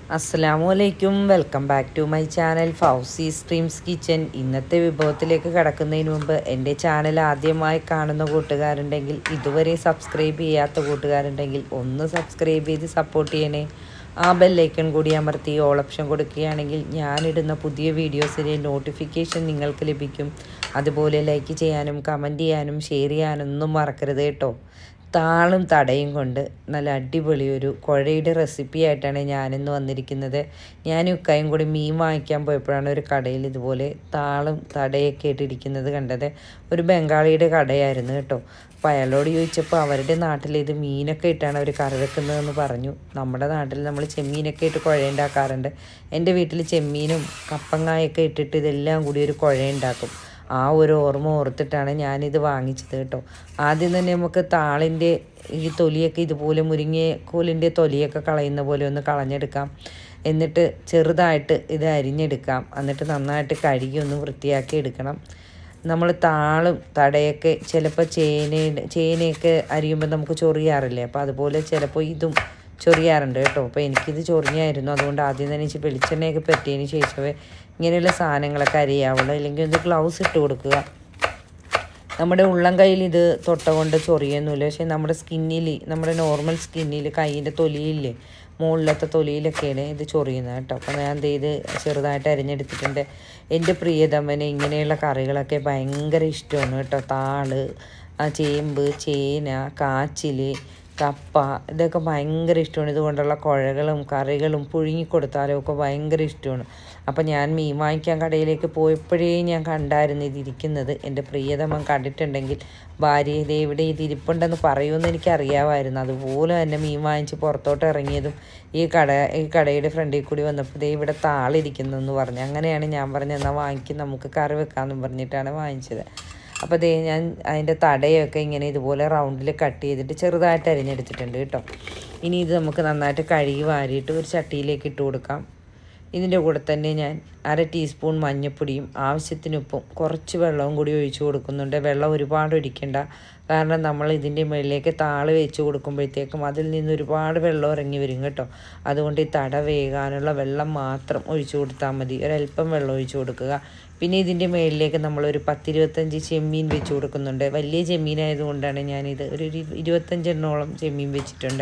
അസ്സലാമു അലൈക്കും welcome back to my channel Fousi streams kitchen ഇന്നത്തെ വിഭവത്തിലേക്ക് കടക്കുന്നതിന് മുമ്പ് എൻ്റെ ചാനൽ ആദ്യമായി കാണുന്ന കൂട്ടുകാരുണ്ടെങ്കിൽ ഇതുവരെ സബ്സ്ക്രൈബ് ചെയ്യാത്ത കൂട്ടുകാരുണ്ടെങ്കിൽ ഒന്ന് സബ്സ്ക്രൈബ് ചെയ്ത് സപ്പോർട്ട് ചെയ്യണേ ആ ബെല്ലൈക്കൺ കൂടി അമർത്തി ഓൾ ഓപ്ഷൻ കൊടുക്കുകയാണെങ്കിൽ ഞാനിടുന്ന പുതിയ വീഡിയോസിൻ്റെ നോട്ടിഫിക്കേഷൻ നിങ്ങൾക്ക് ലഭിക്കും അതുപോലെ ലൈക്ക് ചെയ്യാനും കമൻറ്റ് ചെയ്യാനും ഷെയർ ചെയ്യാനും ഒന്നും മറക്കരുത് കേട്ടോ താളും തടയും കൊണ്ട് നല്ല അടിപൊളി ഒരു കുഴയുടെ റെസിപ്പി ആയിട്ടാണ് ഞാനിന്ന് വന്നിരിക്കുന്നത് ഞാനും ഉക്കായും കൂടി മീൻ വാങ്ങിക്കാൻ പോയപ്പോഴാണ് ഒരു കടയിൽ ഇതുപോലെ താളും തടയൊക്കെ ഇട്ടിരിക്കുന്നത് കണ്ടത് ഒരു ബംഗാളിയുടെ കടയായിരുന്നു കേട്ടോ അപ്പോൾ അയാളോട് ചോദിച്ചപ്പോൾ അവരുടെ നാട്ടിൽ ഇത് മീനൊക്കെ ഇട്ടാണ് അവർ കറി വെക്കുന്നതെന്ന് പറഞ്ഞു നമ്മുടെ നാട്ടിൽ നമ്മൾ ചെമ്മീനൊക്കെ ഇട്ട് കുഴ ഉണ്ടാക്കാറുണ്ട് എൻ്റെ വീട്ടിൽ ചെമ്മീനും കപ്പങ്ങായൊക്കെ ഇട്ടിട്ട് ഇതെല്ലാം കൂടി ഒരു കുഴ ഉണ്ടാക്കും ആ ഒരു ഓർമ്മ ഓർത്തിട്ടാണ് ഞാനിത് വാങ്ങിച്ചത് കേട്ടോ ആദ്യം തന്നെ നമുക്ക് താളിൻ്റെ ഈ തൊലിയൊക്കെ ഇതുപോലെ മുരിങ്ങക്കോലിൻ്റെ തൊലിയൊക്കെ കളയുന്ന പോലെ ഒന്ന് കളഞ്ഞെടുക്കാം എന്നിട്ട് ചെറുതായിട്ട് ഇത് അരിഞ്ഞെടുക്കാം എന്നിട്ട് നന്നായിട്ട് കഴുകി ഒന്ന് വൃത്തിയാക്കി എടുക്കണം നമ്മൾ താളും തടയൊക്കെ ചിലപ്പോൾ ചേനയുടെ ചേനയൊക്കെ അരിയുമ്പോൾ നമുക്ക് ചൊറിയാറില്ലേ അപ്പോൾ അതുപോലെ ചിലപ്പോൾ ഇതും ചൊറിയാറുണ്ട് കേട്ടോ അപ്പോൾ എനിക്കിത് ചൊറിഞ്ഞായിരുന്നു അതുകൊണ്ട് ആദ്യം തന്നെ ഇച്ചിരി വെളിച്ചെണ്ണയൊക്കെ പറ്റിയതിന് ശേഷമേ ഇങ്ങനെയുള്ള സാധനങ്ങളൊക്കെ അരിയാവുള്ളൂ അല്ലെങ്കിൽ ഒന്ന് ഗ്ലൗസ് ഇട്ട് കൊടുക്കുക നമ്മുടെ ഉള്ളം കയ്യിൽ ഇത് തൊട്ട കൊണ്ട് ചൊറിയൊന്നുമില്ല പക്ഷേ നമ്മുടെ സ്കിന്നിൽ നമ്മുടെ നോർമൽ സ്കിന്നിൽ കൈയിൻ്റെ തൊലിയില്ലേ മുകളിലത്തെ തൊലിയിലൊക്കെയാണ് ഇത് ചൊറിയുന്നത് കേട്ടോ അപ്പോൾ ഞാൻ എന്ത് ചെയ്ത് ചെറുതായിട്ട് അരിഞ്ഞെടുത്തിട്ടുണ്ട് എൻ്റെ പ്രിയതമ്മന് ഇങ്ങനെയുള്ള കറികളൊക്കെ ഭയങ്കര ഇഷ്ടമാണ് കേട്ടോ താള് ചേമ്പ് ചേന കാച്ചിൽ കപ്പ ഇതൊക്കെ ഭയങ്കര ഇഷ്ടമാണ് ഇതുകൊണ്ടുള്ള കുഴകളും കറികളും പുഴുങ്ങി കൊടുത്താലും ഒക്കെ ഭയങ്കര ഇഷ്ടമാണ് അപ്പം ഞാൻ മീൻ വാങ്ങിക്കാൻ കടയിലേക്ക് പോയപ്പോഴേ ഞാൻ കണ്ടായിരുന്നു ഇതിരിക്കുന്നത് എൻ്റെ പ്രിയതമൻ കണ്ടിട്ടുണ്ടെങ്കിൽ ഭാര്യ ഇതേ ഇവിടെ ഇത് ഇരിപ്പുണ്ടെന്ന് പറയുമെന്ന് എനിക്കറിയാമായിരുന്നു അതുപോലെ തന്നെ മീൻ വാങ്ങിച്ച് പുറത്തോട്ട് ഇറങ്ങിയതും ഈ കട ഈ കടയുടെ ഫ്രണ്ടിൽ കൂടി വന്നപ്പോൾ ദേ ഇവിടെ താളിരിക്കുന്നു പറഞ്ഞു അങ്ങനെയാണ് ഞാൻ പറഞ്ഞത് എന്നാൽ വാങ്ങിക്കും നമുക്ക് കറി വെക്കാമെന്നും പറഞ്ഞിട്ടാണ് വാങ്ങിച്ചത് അപ്പോൾ ദേ ഞാൻ അതിൻ്റെ തടയൊക്കെ ഇങ്ങനെ ഇതുപോലെ റൗണ്ടിൽ കട്ട് ചെയ്തിട്ട് ചെറുതായിട്ട് അരിഞ്ഞെടുത്തിട്ടുണ്ട് കേട്ടോ ഇനി ഇത് നമുക്ക് നന്നായിട്ട് കഴുകി വാരിയിട്ട് ഒരു ചട്ടിയിലേക്ക് ഇട്ട് കൊടുക്കാം ഇതിൻ്റെ കൂടെ തന്നെ ഞാൻ അര ടീസ്പൂൺ മഞ്ഞൾപ്പൊടിയും ആവശ്യത്തിന് ഉപ്പും കുറച്ച് വെള്ളവും കൂടി ഒഴിച്ചു കൊടുക്കുന്നുണ്ട് വെള്ളം ഒരുപാട് ഒഴിക്കണ്ട കാരണം നമ്മൾ ഇതിൻ്റെ മുകളിലേക്ക് താള് വെച്ച് കൊടുക്കുമ്പോഴത്തേക്കും അതിൽ നിന്ന് ഒരുപാട് വെള്ളം ഇറങ്ങി വരും കേട്ടോ അതുകൊണ്ട് ഈ തട വേകാനുള്ള വെള്ളം മാത്രം ഒഴിച്ചു കൊടുത്താൽ മതി ഒരല്പം വെള്ളം ഒഴിച്ചു കൊടുക്കുക പിന്നെ ഇതിൻ്റെ മുകളിലേക്ക് നമ്മളൊരു പത്തിരുപത്തഞ്ച് ചെമ്മീൻ വെച്ച് കൊടുക്കുന്നുണ്ട് വലിയ ചെമ്മീൻ ആയതുകൊണ്ടാണ് ഞാനിത് ഒരു ഇരുപത്തഞ്ചെണ്ണോളം ചെമ്മീൻ വെച്ചിട്ടുണ്ട്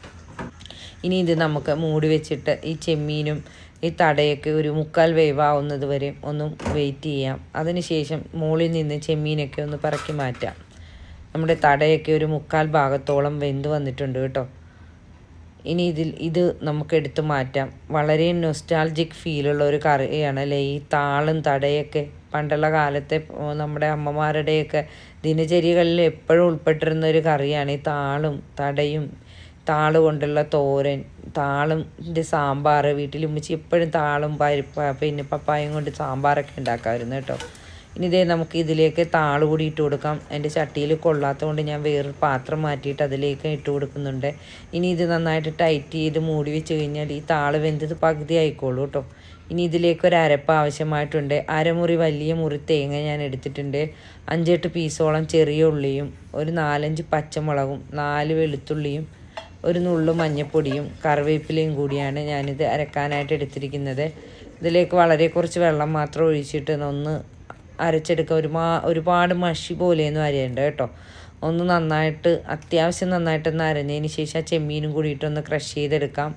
ഇനി ഇത് നമുക്ക് മൂടി വെച്ചിട്ട് ഈ ചെമ്മീനും ഈ തടയൊക്കെ ഒരു മുക്കാൽ വേവാവുന്നത് വരെ ഒന്ന് വെയിറ്റ് ചെയ്യാം അതിനുശേഷം മുകളിൽ നിന്ന് ചെമ്മീനൊക്കെ ഒന്ന് പറക്കി മാറ്റാം നമ്മുടെ തടയൊക്കെ ഒരു മുക്കാൽ ഭാഗത്തോളം വെന്ത് വന്നിട്ടുണ്ട് കേട്ടോ ഇനി ഇതിൽ ഇത് നമുക്ക് എടുത്തു മാറ്റാം വളരെ നൊസ്റ്റാൾജിക് ഫീലുള്ള ഒരു കറിയാണ് അല്ലേ ഈ താളും തടയൊക്കെ പണ്ടുള്ള കാലത്തെ നമ്മുടെ അമ്മമാരുടെയൊക്കെ ദിനചര്യകളിൽ എപ്പോഴും ഉൾപ്പെട്ടിരുന്ന ഒരു കറിയാണ് ഈ താളും തടയും താള് കൊണ്ടുള്ള തോരൻ താളിൻ്റെ സാമ്പാർ വീട്ടിൽ ഉമ്മച്ചി എപ്പോഴും താളും പരിപ്പ പിന്നെ പപ്പായും കൊണ്ട് സാമ്പാറൊക്കെ ഉണ്ടാക്കാമായിരുന്നു കേട്ടോ ഇനി ഇതേ നമുക്ക് ഇതിലേക്ക് താള് കൂടി ഇട്ട് കൊടുക്കാം എൻ്റെ ചട്ടിയിൽ കൊള്ളാത്തതുകൊണ്ട് ഞാൻ വേറൊരു പാത്രം മാറ്റിയിട്ട് അതിലേക്ക് ഇട്ട് കൊടുക്കുന്നുണ്ട് ഇനി ഇത് നന്നായിട്ട് ടൈറ്റ് ചെയ്ത് മൂടി വെച്ച് കഴിഞ്ഞാൽ ഈ താള് വെന്തത് പകുതി ആയിക്കോളൂ കേട്ടോ ഇനി ഇതിലേക്ക് ഒരു അരപ്പ് ആവശ്യമായിട്ടുണ്ട് അരമുറി വലിയ മുറി തേങ്ങ ഞാൻ എടുത്തിട്ടുണ്ട് അഞ്ചെട്ട് പീസോളം ചെറിയ ഉള്ളിയും ഒരു നാലഞ്ച് പച്ചമുളകും നാല് വെളുത്തുള്ളിയും ഒരു നുള്ളു മഞ്ഞൾപ്പൊടിയും കറിവേപ്പിലയും കൂടിയാണ് ഞാനിത് അരക്കാനായിട്ട് എടുത്തിരിക്കുന്നത് ഇതിലേക്ക് വളരെ കുറച്ച് വെള്ളം മാത്രം ഒഴിച്ചിട്ട് ഒന്ന് അരച്ചെടുക്കുക ഒരുമാ ഒരുപാട് മഷി പോലെയൊന്നും അരയണ്ട കേട്ടോ ഒന്ന് നന്നായിട്ട് അത്യാവശ്യം നന്നായിട്ടൊന്ന് അരഞ്ഞതിന് ശേഷം ആ ചെമ്മീനും കൂടിയിട്ടൊന്ന് ക്രഷ് ചെയ്തെടുക്കാം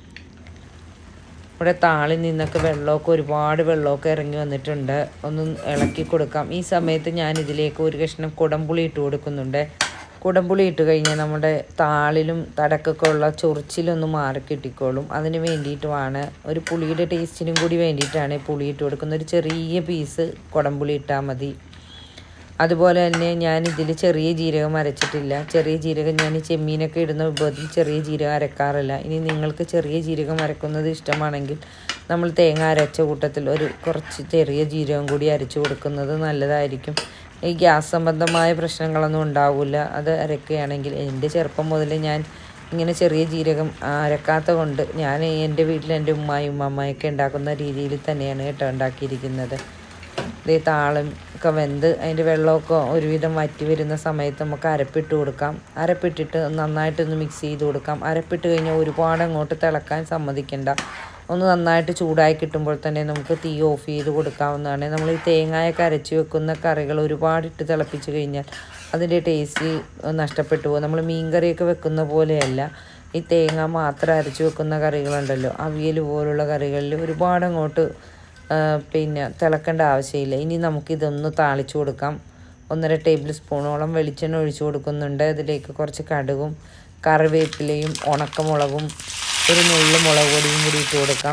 ഇവിടെ താളിൽ നിന്നൊക്കെ വെള്ളമൊക്കെ ഒരുപാട് വെള്ളമൊക്കെ ഇറങ്ങി വന്നിട്ടുണ്ട് ഒന്ന് ഇളക്കി കൊടുക്കാം ഈ സമയത്ത് ഞാൻ ഇതിലേക്ക് ഒരു കഷ്ണം കുടംപുളി ഇട്ട് കൊടുക്കുന്നുണ്ട് കുടംപുളി ഇട്ട് കഴിഞ്ഞാൽ നമ്മുടെ താളിലും തടക്കൊക്കെ ഉള്ള ചൊറിച്ചിലൊന്ന് മാറി കിട്ടിക്കോളും അതിന് വേണ്ടിയിട്ടുമാണ് ഒരു പുളിയുടെ ടേസ്റ്റിനും കൂടി വേണ്ടിയിട്ടാണ് പുളി ഇട്ട് കൊടുക്കുന്നത് ഒരു ചെറിയ പീസ് കുടംപുളി ഇട്ടാൽ മതി അതുപോലെ തന്നെ ഞാൻ ഇതിൽ ചെറിയ ജീരകം അരച്ചിട്ടില്ല ചെറിയ ജീരകം ഞാൻ ചെമ്മീനൊക്കെ ഇടുന്ന വിഭവത്തിൽ ചെറിയ ജീരകം അരക്കാറില്ല ഇനി നിങ്ങൾക്ക് ചെറിയ ജീരകം അരക്കുന്നത് ഇഷ്ടമാണെങ്കിൽ നമ്മൾ തേങ്ങ അരച്ച കൂട്ടത്തിൽ ഒരു കുറച്ച് ചെറിയ ജീരകം കൂടി അരച്ചു കൊടുക്കുന്നത് നല്ലതായിരിക്കും ഈ ഗ്യാസ് സംബന്ധമായ പ്രശ്നങ്ങളൊന്നും ഉണ്ടാവില്ല അത് അരക്കുകയാണെങ്കിൽ എൻ്റെ ചെറുപ്പം മുതൽ ഞാൻ ഇങ്ങനെ ചെറിയ ജീരകം അരക്കാത്ത കൊണ്ട് ഞാൻ എൻ്റെ വീട്ടിൽ എൻ്റെ ഉമ്മായും അമ്മയൊക്കെ ഉണ്ടാക്കുന്ന രീതിയിൽ തന്നെയാണ് കേട്ടോ ഉണ്ടാക്കിയിരിക്കുന്നത് ഇതേ താളം ഒക്കെ വെന്ത് അതിൻ്റെ വെള്ളമൊക്കെ ഒരുവിധം വറ്റി വരുന്ന സമയത്ത് നമുക്ക് അരപ്പിട്ട് കൊടുക്കാം അരപ്പിട്ടിട്ട് നന്നായിട്ടൊന്ന് മിക്സ് ചെയ്ത് കൊടുക്കാം അരപ്പിട്ട് കഴിഞ്ഞാൽ ഒരുപാട് അങ്ങോട്ട് തിളക്കാൻ സമ്മതിക്കണ്ട ഒന്ന് നന്നായിട്ട് ചൂടായി കിട്ടുമ്പോൾ തന്നെ നമുക്ക് തീ ഓഫ് ചെയ്ത് കൊടുക്കാവുന്നതാണ് നമ്മൾ ഈ തേങ്ങയൊക്കെ അരച്ച് വെക്കുന്ന കറികൾ ഒരുപാട് ഇട്ട് തിളപ്പിച്ച് കഴിഞ്ഞാൽ അതിൻ്റെ ടേസ്റ്റ് നഷ്ടപ്പെട്ടു പോകും നമ്മൾ മീൻ കറിയൊക്കെ വെക്കുന്ന പോലെയല്ല ഈ തേങ്ങ മാത്രം അരച്ച് വെക്കുന്ന കറികളുണ്ടല്ലോ അവിയൽ പോലുള്ള കറികളിൽ ഒരുപാട് അങ്ങോട്ട് ആ, പിന്നെ തിളക്കേണ്ട ആവശ്യമില്ല ഇനി നമുക്കിതൊന്ന് താളിച്ചു കൊടുക്കാം ഒന്നര ടേബിൾ സ്പൂണോളം വെളിച്ചെണ്ണ ഒഴിച്ചു കൊടുക്കുന്നുണ്ട് അതിലേക്ക് കുറച്ച് കടുകും കറിവേപ്പിലയും ഉണക്കമുളകും ഒരു നുള്ളു മുളക് പൊടിയും കൂടി ഇട്ട് കൊടുക്കാം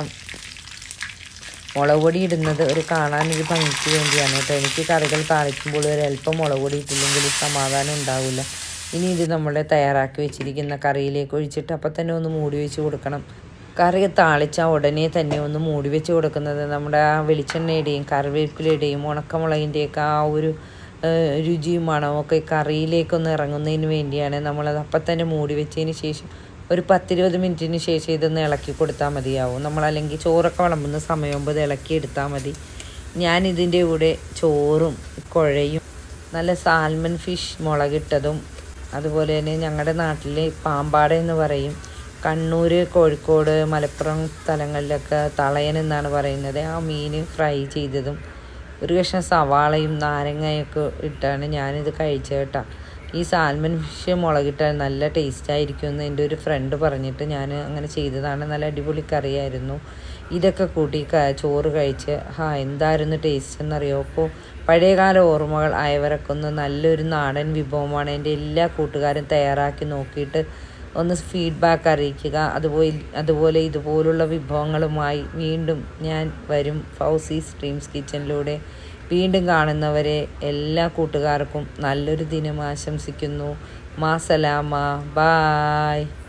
മുളക് പൊടി ഇടുന്നത് ഒരു കാണാനൊരു ഭംഗിക്ക് വേണ്ടിയാണ് കേട്ടോ എനിക്ക് കറികൾ താളിക്കുമ്പോൾ ഒരു അല്പം മുളക് പൊടി ഇട്ടില്ലെങ്കിൽ സമാധാനം ഉണ്ടാവില്ല ഇനി ഇത് നമ്മൾ തയ്യാറാക്കി വെച്ചിരിക്കുന്ന കറിയിലേക്ക് ഒഴിച്ചിട്ട് അപ്പം തന്നെ ഒന്ന് മൂടി വെച്ച് കൊടുക്കണം കറി താളിച്ചാൽ ഉടനെ തന്നെ ഒന്ന് മൂടി വെച്ച് കൊടുക്കുന്നത് നമ്മുടെ ആ വെളിച്ചെണ്ണയുടെയും കറിവേപ്പിലയുടെയും ഉണക്കമുളകിൻ്റെയൊക്കെ ആ ഒരു ഏഹ്, രുചിയും മണവും ഒക്കെ കറിയിലേക്കൊന്ന് ഇറങ്ങുന്നതിന് വേണ്ടിയാണ് നമ്മളത് അപ്പം തന്നെ മൂടി വെച്ചതിന് ശേഷം ഒരു പത്തിരുപത് മിനിറ്റിന് ശേഷം ഇതൊന്ന് ഇളക്കി കൊടുത്താൽ മതിയാവും നമ്മളല്ലെങ്കിൽ ചോറൊക്കെ വിളമ്പുന്ന സമയമാകുമ്പോൾ ഇത് ഇളക്കി എടുത്താൽ മതി ഞാൻ ഇതിൻ്റെ കൂടെ ചോറും കുഴയും നല്ല സാൽമൺ ഫിഷ് മുളകിട്ടതും അതുപോലെ തന്നെ ഞങ്ങളുടെ നാട്ടിൽ പാമ്പാട എന്ന് പറയും കണ്ണൂർ കോഴിക്കോട് മലപ്പുറം സ്ഥലങ്ങളിലൊക്കെ തളയൻ എന്നാണ് പറയുന്നത് ആ മീൻ ഫ്രൈ ചെയ്തതും ഒരു കഷ്ണം സവാളയും നാരങ്ങയൊക്കെ ഇട്ടാണ് ഞാനിത് കഴിച്ചത് കേട്ടോ ഈ സാൽമൺ ഫിഷ് മുളകിട്ടാൽ നല്ല ടേസ്റ്റ് ആയിരിക്കും എന്ന് എൻ്റെ ഒരു ഫ്രണ്ട് പറഞ്ഞിട്ട് ഞാൻ അങ്ങനെ ചെയ്തതാണ് നല്ല അടിപൊളി കറിയായിരുന്നു ഇതൊക്കെ കൂട്ടി ക- ചോറ് കഴിച്ച് ഹാ എന്തായിരുന്നു ടേസ്റ്റ് എന്നറിയോ അപ്പോൾ പഴയകാല ഓർമ്മകൾ ആയവരൊക്കെ ഒന്ന് നല്ലൊരു നാടൻ വിഭവമാണ് എൻ്റെ എല്ലാ കൂട്ടുകാരും തയ്യാറാക്കി നോക്കിയിട്ട് ഒന്ന് ഫീഡ്ബാക്ക് അറിയിക്കുക അതുപോലെ അതുപോലെ ഇതുപോലുള്ള വിഭവങ്ങളുമായി വീണ്ടും ഞാൻ വരും ഫൗസി സ്ട്രീംസ് കിച്ചണിലൂടെ വീണ്ടും കാണുന്നവരെ എല്ലാ കൂട്ടുകാർക്കും നല്ലൊരു ദിനം ആശംസിക്കുന്നു മാസലാമ ബായ്